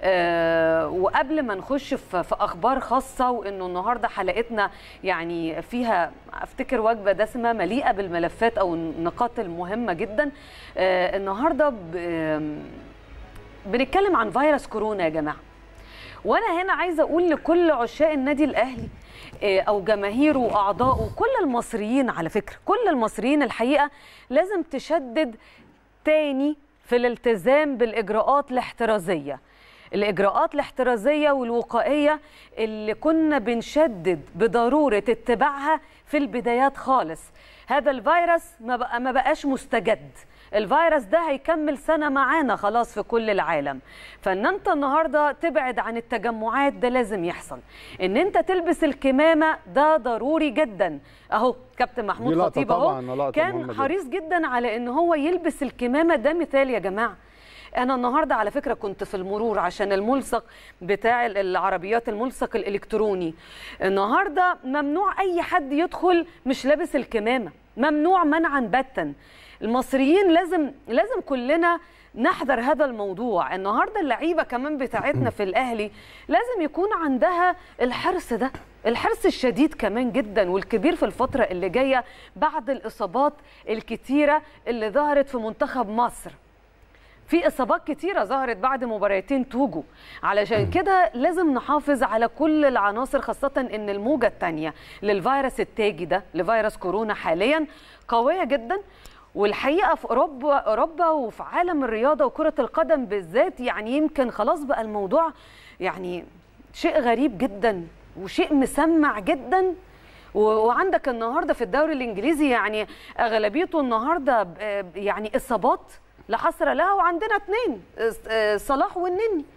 آه، وقبل ما نخش في في اخبار خاصه وانه النهارده حلقتنا يعني فيها افتكر وجبه دسمه مليئه بالملفات او النقاط المهمه جدا آه، النهارده ب- آم، بنتكلم عن فيروس كورونا يا جماعه وانا هنا عايزه اقول لكل عشاق النادي الاهلي آه، او جماهيره واعضائه كل المصريين على فكره كل المصريين الحقيقه لازم تشدد تاني في الالتزام بالاجراءات الاحترازيه الاجراءات الاحترازيه والوقائيه اللي كنا بنشدد بضروره اتباعها في البدايات خالص هذا الفيروس ما بقى ما بقاش مستجد الفيروس ده هيكمل سنة معانا خلاص في كل العالم فان انت النهاردة تبعد عن التجمعات ده لازم يحصل ان انت تلبس الكمامة ده ضروري جدا اهو كابتن دي محمود لقطة خطيب اهو طبعاً، لقطة كان مهمة جداً. حريص جدا على ان هو يلبس الكمامة ده مثال يا جماعة انا النهارده على فكره كنت في المرور عشان الملصق بتاع العربيات الملصق الالكتروني النهارده ممنوع اي حد يدخل مش لابس الكمامه ممنوع منعا باتا المصريين لازم لازم كلنا نحذر هذا الموضوع النهارده اللعيبه كمان بتاعتنا في الاهلي لازم يكون عندها الحرص ده الحرص الشديد كمان جدا والكبير في الفتره اللي جايه بعد الاصابات الكتيره اللي ظهرت في منتخب مصر في اصابات كتيره ظهرت بعد مباراتين توجو علشان كده لازم نحافظ على كل العناصر خاصه ان الموجه الثانيه للفيروس التاجي ده لفيروس كورونا حاليا قويه جدا والحقيقه في اوروبا اوروبا وفي عالم الرياضه وكره القدم بالذات يعني يمكن خلاص بقى الموضوع يعني شيء غريب جدا وشيء مسمع جدا و- وعندك النهارده في الدوري الانجليزي يعني اغلبيته النهارده ب- يعني اصابات لا حصر لها وعندنا اثنين صلاح والنني